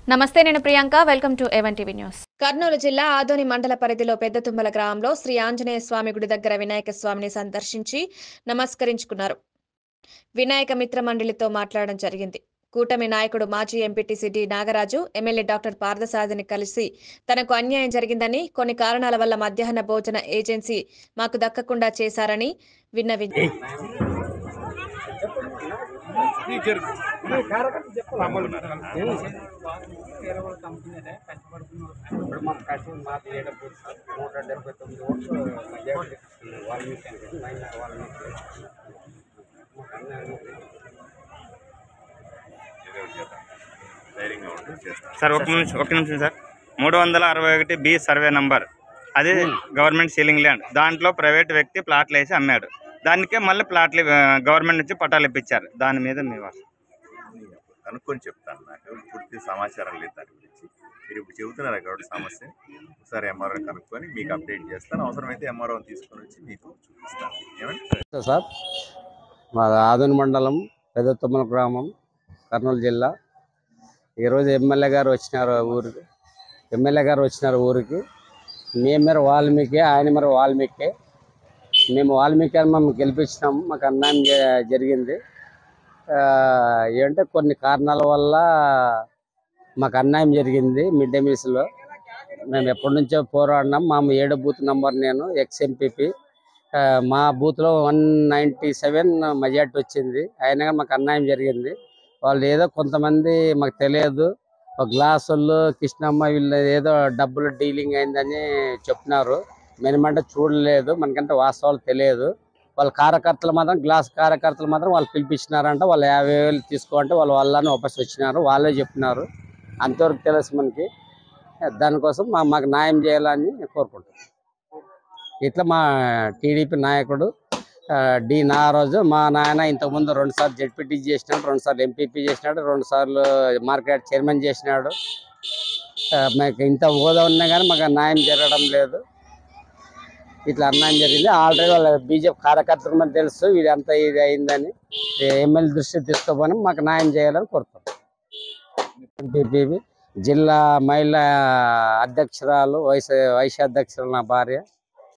నమస్తే నేను Priyanka welcome to ఎవన్ టీవీ న్యూస్ కర్నూలు జిల్లా ఆదోని మండల పరిధిలో పెద్దతుమ్మల గ్రామంలో శ్రీ ఆంజనేయ స్వామి గుడి దగ్గర వినాయక స్వామిని సందర్శించి నమస్కరించుకున్నారు వినాయక మిత్ర మండలితో మాట్లాడడం జరిగింది కూటమి నాయకుడు మాజీ MPTC D Nagaraju MLA doctor పార్థసారథిని కలిసి తనకు అన్యాయం జరిగిందని కొన్ని కారణాల వల్ల మధ్యాహ్న భోజన ఏజెన్సీ మాకు దక్కకుండా చేశారని విన్నవించారు ఇప్పుడు మన కష్టం మాకు ఏడప్పుడు నూట డెబ్బై తొమ్మిది ఓట్లు మెజారిటీ తీసుకుంది వాల్మీకి అంటే మైన వాల్మీకి మాకు అన్యాయం ఉంది. ధైర్యంగా ఉండి చేస్తాను సార్ ఒక నిమిషం ఒక నిమిషం సార్ మూడు వందల అరవై ఒకటి బి సర్వే నంబర్ అది గవర్నమెంట్ సీలింగ్ ల్యాండ్ దాంట్లో ప్రైవేట్ వ్యక్తి ప్లాట్లు వేసి అమ్మాడు దానికే మళ్ళీ ప్లాట్లు ఆ, గవర్నమెంట్ నుంచి పట్టాలు ఇప్పించారు దాని మీద మీ వారు కనుక్కొని చెప్తాను నాకు పూర్తి సమాచారం లేదు దాని గురించి మీరు ఇప్పుడు చెబుతున్నారు కాబట్టి సమస్య ఒకసారి ఎంఆర్ఓ కనుక్కొని మీకు అప్డేట్ చేస్తాను అవసరమైతే ఎంఆర్ఓ తీసుకొని వచ్చి మీకు చూపిస్తాను ఏమంటే సార్ మా ఆదోని మండలం పెద్ద తుమ్మల గ్రామం కర్నూలు జిల్లా ఈరోజు ఎమ్మెల్యే గారు వచ్చినారు ఊరికి ఎమ్మెల్యే గారు వచ్చినారు ఊరికి మేము మీరు వాల్మీకి ఆయన మరి వాల్మీకి మేము వాల్మీకి అని మేము గెలిపించినాము మాకు అన్యాయం జ- జరిగింది ఆ, ఏంటంటే కొన్ని కారణాల వల్ల మాకు అన్యాయం జరిగింది మిడ్ డే మీల్స్లో మేము ఎప్పటి నుంచో పోరాడినాం మా ఏడో బూత్ నంబర్ నేను ఎక్స్ ఎంపీపీ ఆ, మా బూత్లో వన్ నైంటీ సెవెన్ మెజార్టీ వచ్చింది అయినా కానీ మాకు అన్యాయం జరిగింది వాళ్ళు ఏదో కొంతమంది మాకు తెలియదు ఒక గ్లాస్ వాళ్ళు కృష్ణమ్మ వీళ్ళు ఏదో డబ్బులు డీలింగ్ అయిందని చెప్పినారు మేమంటే చూడలేదు మనకంటే వాస్తవాలు తెలియదు వాళ్ళ కార్యకర్తలు మాత్రం గ్లాస్ కార్యకర్తలు మాత్రం వాళ్ళు పిలిపించినారంట వాళ్ళు యాభై వేలు తీసుకోవాలంటే వాళ్ళు వాళ్ళని వాపస్ వచ్చినారు వాళ్ళే చెప్పినారు అంతవరకు తెలుసు మనకి దానికోసం మా మాకు న్యాయం చేయాలని కోరుకుంటున్నాం ఇట్లా మా టీడీపీ నాయకుడు ఆ, డి నారాజు మా నాయన ఇంతకుముందు రెండు సార్లు జెడ్పీటీ చేసినాడు రెండు సార్లు ఎంపీపీ చేసినాడు రెండు సార్లు మార్కెట్ చైర్మన్ చేసినాడు ఆ, మాకు ఇంత హోదా ఉన్నా కానీ మాకు న్యాయం జరగడం లేదు ఇట్లా అన్యాయం జరిగింది ఆల్రెడీ వాళ్ళ బీజేపీ కార్యకర్తలకు మనకు తెలుసు ఇది అంతా ఇది అయిందని ఎమ్మెల్యే దృష్టికి తీసుకోపోయి మాకు న్యాయం చేయాలని కోరుతున్నాం ఎంపీపీ జిల్లా మహిళా అధ్యక్షురాలు వైస్ వైస్ అధ్యక్షురాలు నా భార్య